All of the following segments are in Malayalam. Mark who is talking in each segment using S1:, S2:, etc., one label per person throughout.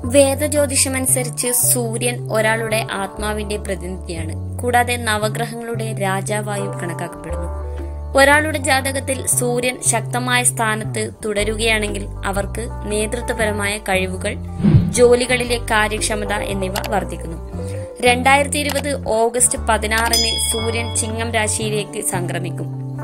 S1: വേദജ്യോതിഷമനുസരിച്ച് സൂര്യൻ ഒരാളുടെ ആത്മാവിന്റെ പ്രതിനിധിയാണ് കൂടാതെ നവഗ്രഹങ്ങളുടെ രാജാവായും കണക്കാക്കപ്പെടുന്നു ഒരാളുടെ ജാതകത്തിൽ സൂര്യൻ ശക്തമായ സ്ഥാനത്ത് തുടരുകയാണെങ്കിൽ അവർക്ക് നേതൃത്വപരമായ കഴിവുകൾ ജോലികളിലെ കാര്യക്ഷമത എന്നിവ വർദ്ധിക്കുന്നു രണ്ടായിരത്തി ഇരുപത് ഓഗസ്റ്റ് പതിനാറിന് സൂര്യൻ ചിങ്ങം രാശിയിലേക്ക് സംക്രമിക്കും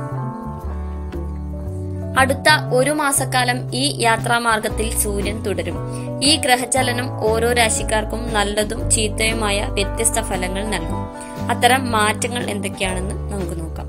S1: അടുത്ത ഒരു മാസക്കാലം ഈ യാത്രാമാർഗത്തിൽ സൂര്യൻ തുടരും ഈ ഗ്രഹചലനം ഓരോ രാശിക്കാർക്കും നല്ലതും ചീത്തയുമായ വ്യത്യസ്ത ഫലങ്ങൾ നൽകും അത്തരം മാറ്റങ്ങൾ എന്തൊക്കെയാണെന്ന് നമുക്ക് നോക്കാം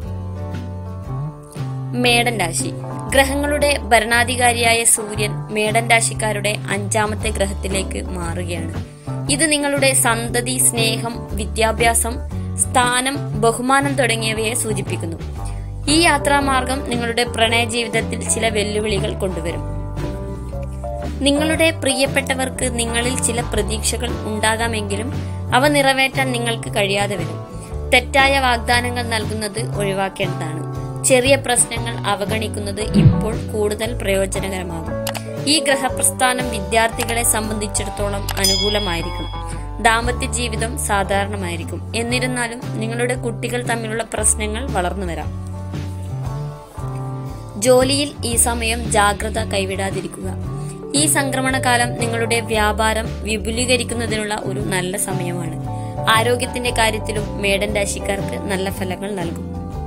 S1: മേടൻ രാശി ഗ്രഹങ്ങളുടെ ഭരണാധികാരിയായ സൂര്യൻ മേടൻ രാശിക്കാരുടെ അഞ്ചാമത്തെ ഗ്രഹത്തിലേക്ക് മാറുകയാണ് ഇത് നിങ്ങളുടെ സന്തതി സ്നേഹം വിദ്യാഭ്യാസം സ്ഥാനം ബഹുമാനം തുടങ്ങിയവയെ സൂചിപ്പിക്കുന്നു ഈ യാത്രാമാർഗം നിങ്ങളുടെ പ്രണയ ജീവിതത്തിൽ ചില വെല്ലുവിളികൾ കൊണ്ടുവരും നിങ്ങളുടെ പ്രിയപ്പെട്ടവർക്ക് നിങ്ങളിൽ ചില പ്രതീക്ഷകൾ ഉണ്ടാകാമെങ്കിലും അവ നിറവേറ്റാൻ നിങ്ങൾക്ക് കഴിയാതെ വരും തെറ്റായ വാഗ്ദാനങ്ങൾ നൽകുന്നത് ഒഴിവാക്കേണ്ടതാണ് ചെറിയ പ്രശ്നങ്ങൾ അവഗണിക്കുന്നത് ഇപ്പോൾ കൂടുതൽ പ്രയോജനകരമാകും ഈ ഗ്രഹപ്രസ്ഥാനം വിദ്യാർത്ഥികളെ സംബന്ധിച്ചിടത്തോളം അനുകൂലമായിരിക്കും ദാമ്പത്യ ജീവിതം സാധാരണമായിരിക്കും എന്നിരുന്നാലും നിങ്ങളുടെ കുട്ടികൾ തമ്മിലുള്ള പ്രശ്നങ്ങൾ വളർന്നു വരാം ജോലിയിൽ ഈ സമയം ജാഗ്രത കൈവിടാതിരിക്കുക ഈ സംക്രമണകാലം നിങ്ങളുടെ വ്യാപാരം വിപുലീകരിക്കുന്നതിനുള്ള ഒരു നല്ല സമയമാണ് ആരോഗ്യത്തിന്റെ കാര്യത്തിലും മേടൻ രാശിക്കാർക്ക് നല്ല ഫലങ്ങൾ നൽകും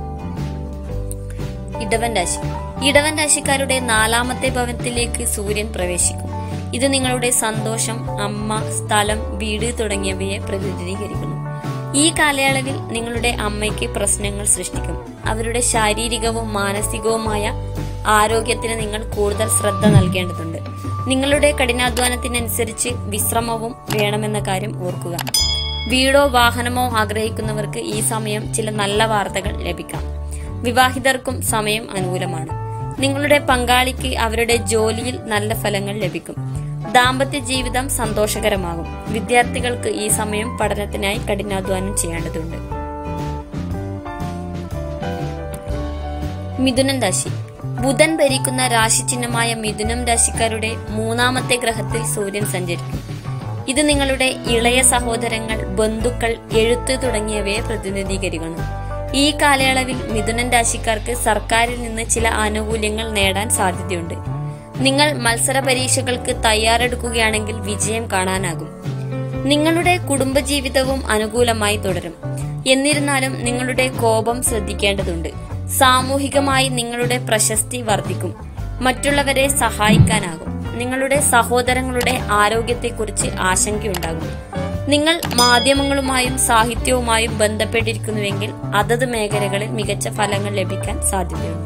S1: ഇടവൻ രാശി ഇടവൻ രാശിക്കാരുടെ നാലാമത്തെ ഭവനത്തിലേക്ക് സൂര്യൻ പ്രവേശിക്കും ഇത് നിങ്ങളുടെ സന്തോഷം അമ്മ സ്ഥലം വീട് തുടങ്ങിയവയെ പ്രതിനിധീകരിക്കുന്നു ഈ കാലയളവിൽ നിങ്ങളുടെ അമ്മയ്ക്ക് പ്രശ്നങ്ങൾ സൃഷ്ടിക്കും അവരുടെ ശാരീരികവും മാനസികവുമായ ആരോഗ്യത്തിന് നിങ്ങൾ കൂടുതൽ ശ്രദ്ധ നൽകേണ്ടതുണ്ട് നിങ്ങളുടെ കഠിനാധ്വാനത്തിനനുസരിച്ച് വിശ്രമവും വേണമെന്ന കാര്യം ഓർക്കുക വീടോ വാഹനമോ ആഗ്രഹിക്കുന്നവർക്ക് ഈ സമയം ചില നല്ല വാർത്തകൾ ലഭിക്കാം വിവാഹിതർക്കും സമയം അനുകൂലമാണ് നിങ്ങളുടെ പങ്കാളിക്ക് അവരുടെ ജോലിയിൽ നല്ല ഫലങ്ങൾ ലഭിക്കും ദാമ്പത്യ ജീവിതം സന്തോഷകരമാകും വിദ്യാർത്ഥികൾക്ക് ഈ സമയം പഠനത്തിനായി കഠിനാധ്വാനം ചെയ്യേണ്ടതുണ്ട് മിഥുനം രാശി ബുധൻ ഭരിക്കുന്ന രാശിചിഹ്നമായ മിഥുനം രാശിക്കാരുടെ മൂന്നാമത്തെ ഗ്രഹത്തിൽ സൂര്യൻ സഞ്ചരിക്കും ഇത് നിങ്ങളുടെ ഇളയ സഹോദരങ്ങൾ ബന്ധുക്കൾ എഴുത്ത് തുടങ്ങിയവയെ പ്രതിനിധീകരിക്കുന്നു ഈ കാലയളവിൽ മിഥുനൻ രാശിക്കാർക്ക് സർക്കാരിൽ നിന്ന് ചില ആനുകൂല്യങ്ങൾ നേടാൻ സാധ്യതയുണ്ട് നിങ്ങൾ മത്സര പരീക്ഷകൾക്ക് തയ്യാറെടുക്കുകയാണെങ്കിൽ വിജയം കാണാനാകും നിങ്ങളുടെ കുടുംബജീവിതവും അനുകൂലമായി തുടരും എന്നിരുന്നാലും നിങ്ങളുടെ കോപം ശ്രദ്ധിക്കേണ്ടതുണ്ട് സാമൂഹികമായി നിങ്ങളുടെ പ്രശസ്തി വർദ്ധിക്കും മറ്റുള്ളവരെ സഹായിക്കാനാകും നിങ്ങളുടെ സഹോദരങ്ങളുടെ ആരോഗ്യത്തെക്കുറിച്ച് ആശങ്കയുണ്ടാകും നിങ്ങൾ മാധ്യമങ്ങളുമായും സാഹിത്യവുമായും ബന്ധപ്പെട്ടിരിക്കുന്നുവെങ്കിൽ അതത് മേഖലകളിൽ മികച്ച ഫലങ്ങൾ ലഭിക്കാൻ സാധ്യതയുണ്ട്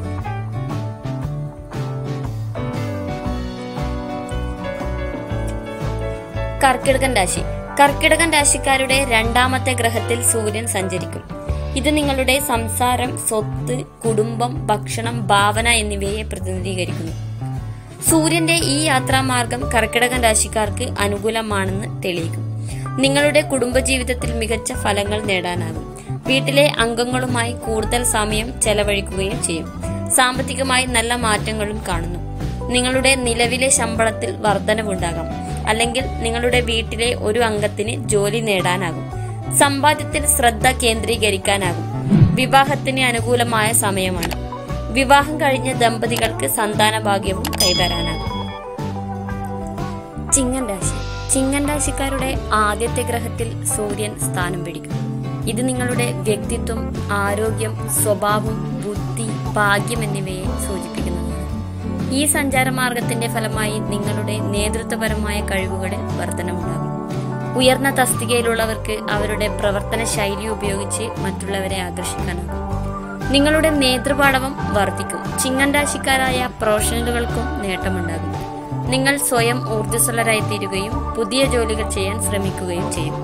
S1: കർക്കിടകൻ രാശി കർക്കിടകൻ രാശിക്കാരുടെ രണ്ടാമത്തെ ഗ്രഹത്തിൽ സൂര്യൻ സഞ്ചരിക്കും ഇത് നിങ്ങളുടെ സംസാരം സ്വത്ത് കുടുംബം ഭക്ഷണം ഭാവന എന്നിവയെ പ്രതിനിധീകരിക്കുന്നു സൂര്യന്റെ ഈ യാത്രാമാർഗം കർക്കിടകൻ രാശിക്കാർക്ക് അനുകൂലമാണെന്ന് തെളിയിക്കും നിങ്ങളുടെ കുടുംബജീവിതത്തിൽ മികച്ച ഫലങ്ങൾ നേടാനാകും വീട്ടിലെ അംഗങ്ങളുമായി കൂടുതൽ സമയം ചെലവഴിക്കുകയും ചെയ്യും സാമ്പത്തികമായി നല്ല മാറ്റങ്ങളും കാണുന്നു നിങ്ങളുടെ നിലവിലെ ശമ്പളത്തിൽ വർധനവുണ്ടാകാം അല്ലെങ്കിൽ നിങ്ങളുടെ വീട്ടിലെ ഒരു അംഗത്തിന് ജോലി നേടാനാകും സമ്പാദ്യത്തിൽ ശ്രദ്ധ കേന്ദ്രീകരിക്കാനാകും വിവാഹത്തിന് അനുകൂലമായ സമയമാണ് വിവാഹം കഴിഞ്ഞ ദമ്പതികൾക്ക് സന്താന ഭാഗ്യവും കൈവരാനാകും ചിങ്ങൻ രാശി ചിങ്ങൻ രാശിക്കാരുടെ ആദ്യത്തെ ഗ്രഹത്തിൽ സൂര്യൻ സ്ഥാനം പിടിക്കും ഇത് നിങ്ങളുടെ വ്യക്തിത്വം ആരോഗ്യം സ്വഭാവം ബുദ്ധി ഭാഗ്യം എന്നിവയെ സൂചിപ്പിക്കുന്നതാണ് ഈ സഞ്ചാരമാർഗത്തിന്റെ ഫലമായി നിങ്ങളുടെ നേതൃത്വപരമായ കഴിവുകളിൽ വർധനമുണ്ടാകും ഉയർന്ന തസ്തികയിലുള്ളവർക്ക് അവരുടെ പ്രവർത്തന ശൈലി ഉപയോഗിച്ച് മറ്റുള്ളവരെ ആകർഷിക്കാനാകും നിങ്ങളുടെ നേതൃപാടവം വർദ്ധിക്കും ചിങ്ങൻ രാശിക്കാരായ പ്രൊഫഷണലുകൾക്കും നേട്ടമുണ്ടാകും നിങ്ങൾ സ്വയം ഊർജ്ജസ്വലരായി തീരുകയും പുതിയ ജോലികൾ ചെയ്യാൻ ശ്രമിക്കുകയും ചെയ്യും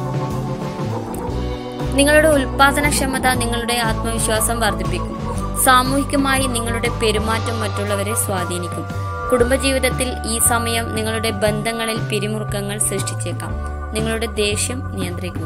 S1: നിങ്ങളുടെ ഉൽപാദനക്ഷമത നിങ്ങളുടെ ആത്മവിശ്വാസം വർദ്ധിപ്പിക്കും സാമൂഹികമായി നിങ്ങളുടെ പെരുമാറ്റം മറ്റുള്ളവരെ സ്വാധീനിക്കും കുടുംബജീവിതത്തിൽ ഈ സമയം നിങ്ങളുടെ ബന്ധങ്ങളിൽ പിരിമുറുക്കങ്ങൾ സൃഷ്ടിച്ചേക്കാം നിങ്ങളുടെ ദേഷ്യം നിയന്ത്രിക്കുക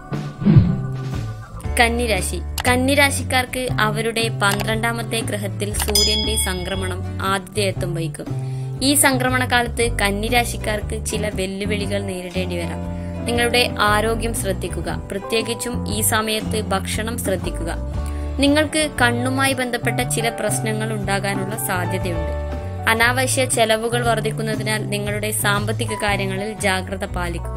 S1: കന്നിരാശി കന്നിരാശിക്കാർക്ക് അവരുടെ പന്ത്രണ്ടാമത്തെ ഗ്രഹത്തിൽ സൂര്യന്റെ സംക്രമണം ആതിഥേയത്വം വഹിക്കും ഈ സംക്രമണ കാലത്ത് കന്നിരാശിക്കാർക്ക് ചില വെല്ലുവിളികൾ നേരിടേണ്ടി വരാം നിങ്ങളുടെ ആരോഗ്യം ശ്രദ്ധിക്കുക പ്രത്യേകിച്ചും ഈ സമയത്ത് ഭക്ഷണം ശ്രദ്ധിക്കുക നിങ്ങൾക്ക് കണ്ണുമായി ബന്ധപ്പെട്ട ചില പ്രശ്നങ്ങൾ ഉണ്ടാകാനുള്ള സാധ്യതയുണ്ട് അനാവശ്യ ചെലവുകൾ വർദ്ധിക്കുന്നതിനാൽ നിങ്ങളുടെ സാമ്പത്തിക കാര്യങ്ങളിൽ ജാഗ്രത പാലിക്കുക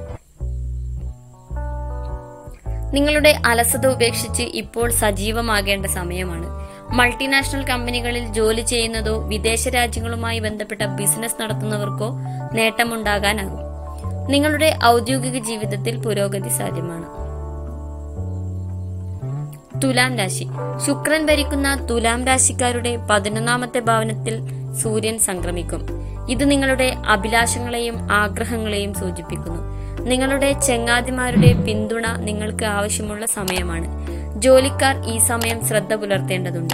S1: നിങ്ങളുടെ അലസത ഉപേക്ഷിച്ച് ഇപ്പോൾ സജീവമാകേണ്ട സമയമാണ് മൾട്ടിനാഷണൽ കമ്പനികളിൽ ജോലി ചെയ്യുന്നതോ വിദേശ രാജ്യങ്ങളുമായി ബന്ധപ്പെട്ട ബിസിനസ് നടത്തുന്നവർക്കോ നേട്ടമുണ്ടാകാനാകും നിങ്ങളുടെ ഔദ്യോഗിക ജീവിതത്തിൽ പുരോഗതി സാധ്യമാണ് തുലാം രാശി ശുക്രൻ ഭരിക്കുന്ന തുലാം രാശിക്കാരുടെ പതിനൊന്നാമത്തെ ഭവനത്തിൽ സൂര്യൻ സംക്രമിക്കും ഇത് നിങ്ങളുടെ അഭിലാഷങ്ങളെയും ആഗ്രഹങ്ങളെയും സൂചിപ്പിക്കുന്നു നിങ്ങളുടെ ചെങ്ങാതിമാരുടെ പിന്തുണ നിങ്ങൾക്ക് ആവശ്യമുള്ള സമയമാണ് ജോലിക്കാർ ഈ സമയം ശ്രദ്ധ പുലർത്തേണ്ടതുണ്ട്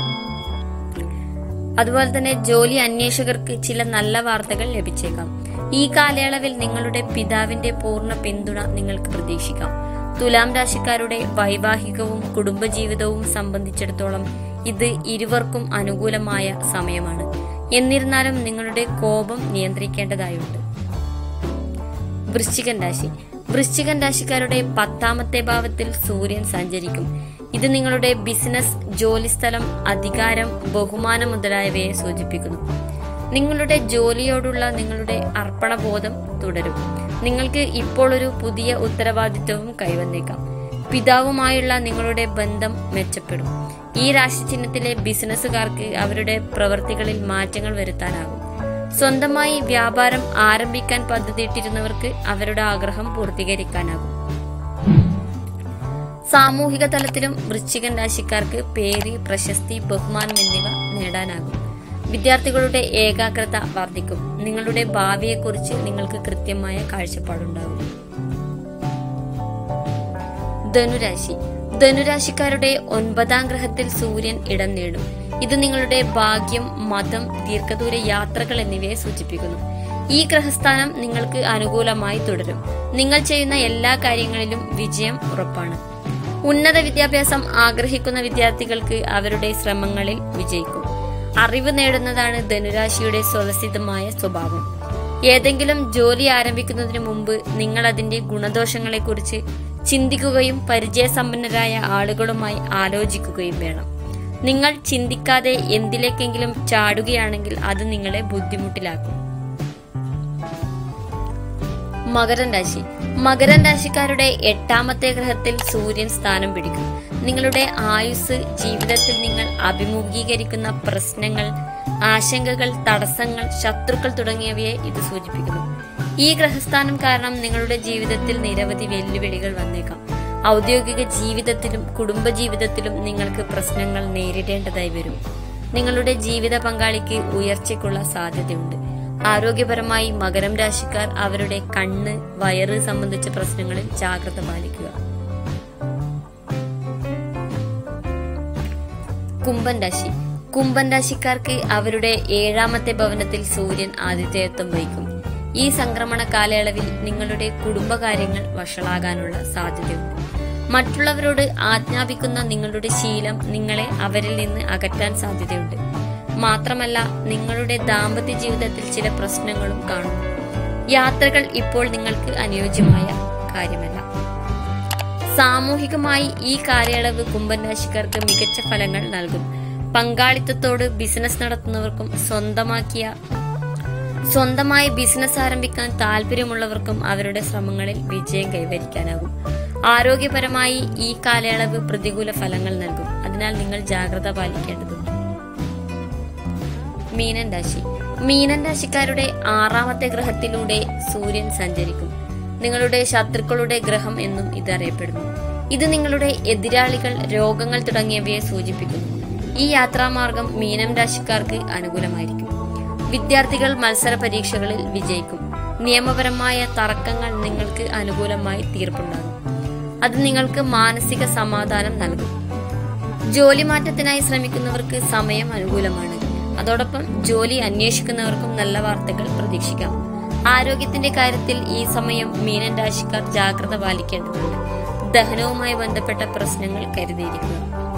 S1: അതുപോലെ തന്നെ ജോലി അന്വേഷകർക്ക് ചില നല്ല വാർത്തകൾ ലഭിച്ചേക്കാം ഈ കാലയളവിൽ നിങ്ങളുടെ പിതാവിന്റെ പൂർണ്ണ പിന്തുണ നിങ്ങൾക്ക് പ്രതീക്ഷിക്കാം തുലാം രാശിക്കാരുടെ വൈവാഹികവും കുടുംബജീവിതവും സംബന്ധിച്ചിടത്തോളം ഇത് ഇരുവർക്കും അനുകൂലമായ സമയമാണ് എന്നിരുന്നാലും നിങ്ങളുടെ കോപം നിയന്ത്രിക്കേണ്ടതായുണ്ട് വൃശ്ചികൻ രാശി വൃശ്ചികൻ രാശിക്കാരുടെ പത്താമത്തെ ഭാവത്തിൽ സൂര്യൻ സഞ്ചരിക്കും ഇത് നിങ്ങളുടെ ബിസിനസ് ജോലിസ്ഥലം അധികാരം ബഹുമാനം മുതലായവയെ സൂചിപ്പിക്കുന്നു നിങ്ങളുടെ ജോലിയോടുള്ള നിങ്ങളുടെ അർപ്പണബോധം തുടരും നിങ്ങൾക്ക് ഇപ്പോൾ ഒരു പുതിയ ഉത്തരവാദിത്വവും കൈവന്നേക്കാം പിതാവുമായുള്ള നിങ്ങളുടെ ബന്ധം മെച്ചപ്പെടും ഈ രാശിചിഹ്നത്തിലെ ബിസിനസ്സുകാർക്ക് അവരുടെ പ്രവൃത്തികളിൽ മാറ്റങ്ങൾ വരുത്താനാകും സ്വന്തമായി വ്യാപാരം ആരംഭിക്കാൻ പദ്ധതിയിട്ടിരുന്നവർക്ക് അവരുടെ ആഗ്രഹം പൂർത്തീകരിക്കാനാകും സാമൂഹിക തലത്തിലും വൃശ്ചികൻ രാശിക്കാർക്ക് പേര് പ്രശസ്തി ബഹുമാനം എന്നിവ നേടാനാകും വിദ്യാർത്ഥികളുടെ ഏകാഗ്രത വർദ്ധിക്കും നിങ്ങളുടെ ഭാവിയെക്കുറിച്ച് നിങ്ങൾക്ക് കൃത്യമായ കാഴ്ചപ്പാടുണ്ടാകും ധനുരാശി ധനുരാശിക്കാരുടെ ഒൻപതാം ഗ്രഹത്തിൽ സൂര്യൻ ഇടം നേടും ഇത് നിങ്ങളുടെ ഭാഗ്യം മതം ദീർഘദൂര യാത്രകൾ എന്നിവയെ സൂചിപ്പിക്കുന്നു ഈ ഗ്രഹസ്ഥാനം നിങ്ങൾക്ക് അനുകൂലമായി തുടരും നിങ്ങൾ ചെയ്യുന്ന എല്ലാ കാര്യങ്ങളിലും വിജയം ഉറപ്പാണ് ഉന്നത വിദ്യാഭ്യാസം ആഗ്രഹിക്കുന്ന വിദ്യാർത്ഥികൾക്ക് അവരുടെ ശ്രമങ്ങളിൽ വിജയിക്കും അറിവ് നേടുന്നതാണ് ധനുരാശിയുടെ സ്വതസിദ്ധമായ സ്വഭാവം ഏതെങ്കിലും ജോലി ആരംഭിക്കുന്നതിന് മുമ്പ് നിങ്ങൾ അതിന്റെ ഗുണദോഷങ്ങളെക്കുറിച്ച് ചിന്തിക്കുകയും പരിചയസമ്പന്നരായ ആളുകളുമായി ആലോചിക്കുകയും വേണം നിങ്ങൾ ചിന്തിക്കാതെ എന്തിലേക്കെങ്കിലും ചാടുകയാണെങ്കിൽ അത് നിങ്ങളെ ബുദ്ധിമുട്ടിലാക്കും മകരൻ രാശി മകരൻ രാശിക്കാരുടെ എട്ടാമത്തെ ഗ്രഹത്തിൽ സൂര്യൻ സ്ഥാനം പിടിക്കും നിങ്ങളുടെ ആയുസ് ജീവിതത്തിൽ നിങ്ങൾ അഭിമുഖീകരിക്കുന്ന പ്രശ്നങ്ങൾ ആശങ്കകൾ തടസ്സങ്ങൾ ശത്രുക്കൾ തുടങ്ങിയവയെ ഇത് സൂചിപ്പിക്കുന്നു ഈ ഗ്രഹസ്ഥാനം കാരണം നിങ്ങളുടെ ജീവിതത്തിൽ നിരവധി വെല്ലുവിളികൾ വന്നേക്കാം ഔദ്യോഗിക ജീവിതത്തിലും കുടുംബജീവിതത്തിലും നിങ്ങൾക്ക് പ്രശ്നങ്ങൾ നേരിടേണ്ടതായി വരും നിങ്ങളുടെ ജീവിത പങ്കാളിക്ക് ഉയർച്ചയ്ക്കുള്ള സാധ്യതയുണ്ട് ആരോഗ്യപരമായി മകരം രാശിക്കാർ അവരുടെ കണ്ണ് വയറ് സംബന്ധിച്ച പ്രശ്നങ്ങളിൽ ജാഗ്രത പാലിക്കുക കുംഭൻ രാശി കുംഭൻ രാശിക്കാർക്ക് അവരുടെ ഏഴാമത്തെ ഭവനത്തിൽ സൂര്യൻ ആതിഥേയത്വം വഹിക്കും ഈ സംക്രമണ കാലയളവിൽ നിങ്ങളുടെ കുടുംബകാര്യങ്ങൾ വഷളാകാനുള്ള സാധ്യതയുണ്ട് മറ്റുള്ളവരോട് ആജ്ഞാപിക്കുന്ന നിങ്ങളുടെ ശീലം നിങ്ങളെ അവരിൽ നിന്ന് അകറ്റാൻ സാധ്യതയുണ്ട് മാത്രമല്ല നിങ്ങളുടെ ദാമ്പത്യ ജീവിതത്തിൽ ചില പ്രശ്നങ്ങളും കാണുന്നു യാത്രകൾ ഇപ്പോൾ നിങ്ങൾക്ക് അനുയോജ്യമായ കാര്യമല്ല സാമൂഹികമായി ഈ കാലയളവ് കുംഭൻ രാശിക്കാർക്ക് മികച്ച ഫലങ്ങൾ നൽകും പങ്കാളിത്തത്തോട് ബിസിനസ് നടത്തുന്നവർക്കും സ്വന്തമാക്കിയ സ്വന്തമായി ബിസിനസ് ആരംഭിക്കാൻ താല്പര്യമുള്ളവർക്കും അവരുടെ ശ്രമങ്ങളിൽ വിജയം കൈവരിക്കാനാകും ആരോഗ്യപരമായി ഈ കാലയളവ് പ്രതികൂല ഫലങ്ങൾ നൽകും അതിനാൽ നിങ്ങൾ ജാഗ്രത പാലിക്കേണ്ടതുണ്ട് മീനൻ രാശി മീനൻ രാശിക്കാരുടെ ആറാമത്തെ ഗ്രഹത്തിലൂടെ സൂര്യൻ സഞ്ചരിക്കും നിങ്ങളുടെ ശത്രുക്കളുടെ ഗ്രഹം എന്നും ഇത് അറിയപ്പെടുന്നു ഇത് നിങ്ങളുടെ എതിരാളികൾ രോഗങ്ങൾ തുടങ്ങിയവയെ സൂചിപ്പിക്കുന്നു ഈ യാത്രാമാർഗം മീനം രാശിക്കാർക്ക് അനുകൂലമായിരിക്കും വിദ്യാർത്ഥികൾ മത്സര പരീക്ഷകളിൽ വിജയിക്കും നിയമപരമായ തർക്കങ്ങൾ നിങ്ങൾക്ക് അനുകൂലമായി തീർപ്പുണ്ടാകും അത് നിങ്ങൾക്ക് മാനസിക സമാധാനം നൽകും ജോലി മാറ്റത്തിനായി ശ്രമിക്കുന്നവർക്ക് സമയം അനുകൂലമാണ് അതോടൊപ്പം ജോലി അന്വേഷിക്കുന്നവർക്കും നല്ല വാർത്തകൾ പ്രതീക്ഷിക്കാം ആരോഗ്യത്തിന്റെ കാര്യത്തിൽ ഈ സമയം മീനൻ രാശിക്കാർ ജാഗ്രത പാലിക്കേണ്ടതുണ്ട് ദഹനവുമായി ബന്ധപ്പെട്ട പ്രശ്നങ്ങൾ കരുതിയിരിക്കുക